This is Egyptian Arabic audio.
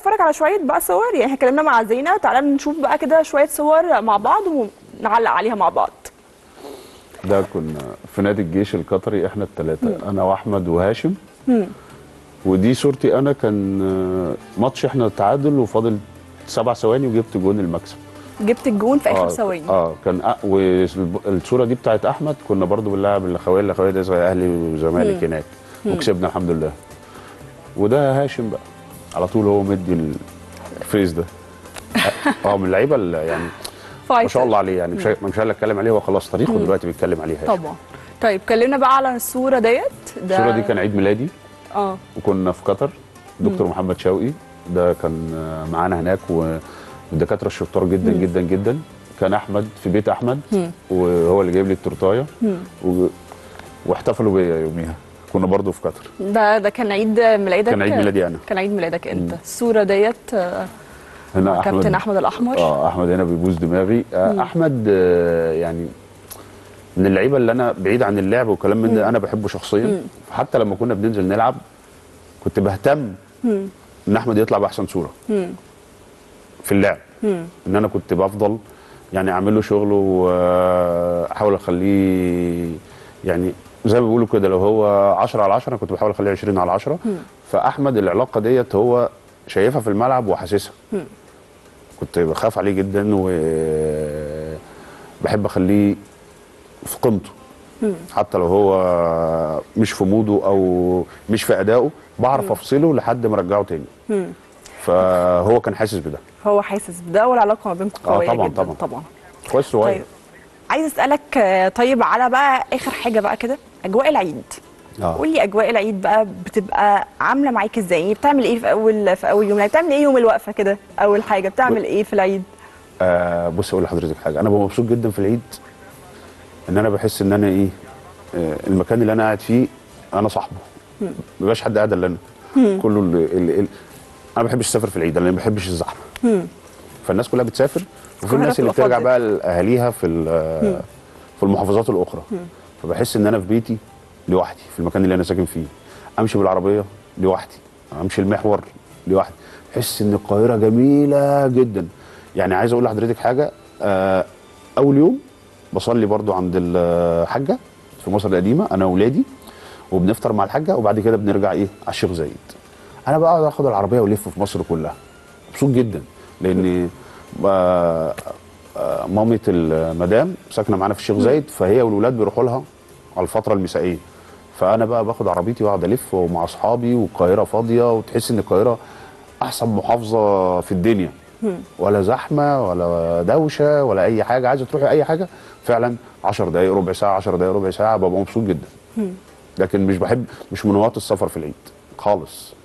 نتفرج على شويه بقى صور يعني احنا اتكلمنا مع زينه تعالى نشوف بقى كده شويه صور مع بعض ونعلق عليها مع بعض ده كنا في نادي الجيش القطري احنا الثلاثه انا واحمد وهاشم ودي صورتي انا كان آه، ماتش احنا تعادل وفاضل سبع ثواني وجبت جون المكسب جبت الجون في اخر اه ثواني اه كان أ... والصوره دي بتاعت احمد كنا برضو بنلعب الاخويه الاخويه ده زي اهلي وزمالك هناك وكسبنا الحمد لله وده هاشم بقى على طول هو مدي الفيس ده اه من اللعيبه اللي يعني ما شاء الله عليه يعني مش مش انا اللي اتكلم عليه هو خلاص تاريخه دلوقتي بيتكلم عليه هاشم طبعا طيب كلمنا بقى على الصوره ديت ده الصوره دي كان عيد ميلادي اه وكنا في قطر دكتور محمد شوقي ده كان آه، معانا هناك و- والدكاتره الشطار جدا جدا جدا كان احمد في بيت احمد وهو اللي جايب لي التورتايه و... واحتفلوا بيا يوميها كنا برضو في قطر ده ده كان عيد ميلادك كان عيد ميلادي انا كان عيد ميلادك انت الصوره ديت آه، هنا كابتن احمد الاحمر اه احمد هنا بيبوس دماغي آه احمد آه يعني من اللعيبه اللي انا بعيد عن اللعب والكلام من ده انا بحبه شخصيا حتى لما كنا بننزل نلعب كنت بهتم ان احمد يطلع باحسن صوره في اللعب ان انا كنت بفضل يعني اعمل له شغله واحاول اخليه يعني زي ما بيقولوا كده لو هو 10 على 10 انا كنت بحاول اخليه 20 على 10 فاحمد العلاقه ديت هو شايفها في الملعب وحاسسها كنت بخاف عليه جدا وبحب اخليه في قيمته حتى لو هو مش في موده او مش في ادائه بعرف افصله لحد ما ارجعه تاني فهو كان حاسس بده هو حاسس بده والعلاقه ما بينكم آه، قويه طبعاً، جدا طبعاً. طبعا كويس صغير طيب عايز اسالك آه، طيب على بقى اخر حاجه بقى كده اجواء العيد آه. قول لي اجواء العيد بقى بتبقى عامله معاك ازاي يعني بتعمل ايه في اول في اول يوم يعني بتعمل ايه يوم الوقفه كده اول حاجه بتعمل ايه في العيد آه بص اقول لحضرتك حاجه انا ببقى مبسوط جدا في العيد ان انا بحس ان انا ايه آه المكان اللي انا قاعد فيه انا صاحبه ما بيبقاش حد قاعد الا انا كله اللي اللي اللي انا ما بحبش اسافر في العيد انا ما بحبش الزحمه فالناس كلها بتسافر وفي القاهرة الناس اللي بتبقى بترجع فاضية. بقى لاهاليها في ال- في المحافظات الاخرى فبحس ان انا في بيتي لوحدي في المكان اللي انا ساكن فيه امشي بالعربيه لوحدي امشي المحور لوحدي بحس ان القاهره جميله جدا يعني عايز اقول لحضرتك حاجه آه، اول يوم بصلي برضو عند الحاجه في مصر القديمه انا واولادي وبنفطر مع الحاجه وبعد كده بنرجع ايه على الشيخ زايد انا بقعد اخد العربيه والف في مصر كلها مبسوط جدا لان آه، آه، مامة المدام ساكنه معانا في الشيخ زايد فهي والولاد بيروحوا لها على الفتره المسائيه فانا بقى باخد عربيتي واقعد الف مع اصحابي والقاهره فاضيه وتحس ان القاهره احسن محافظه في الدنيا ولا زحمه ولا دوشه ولا اي حاجه عايزه تروحي اي حاجه فعلا 10 دقائق ربع ساعه 10 دقائق ربع ساعه ببقى مبسوط جدا لكن مش بحب مش من هواة السفر في العيد خالص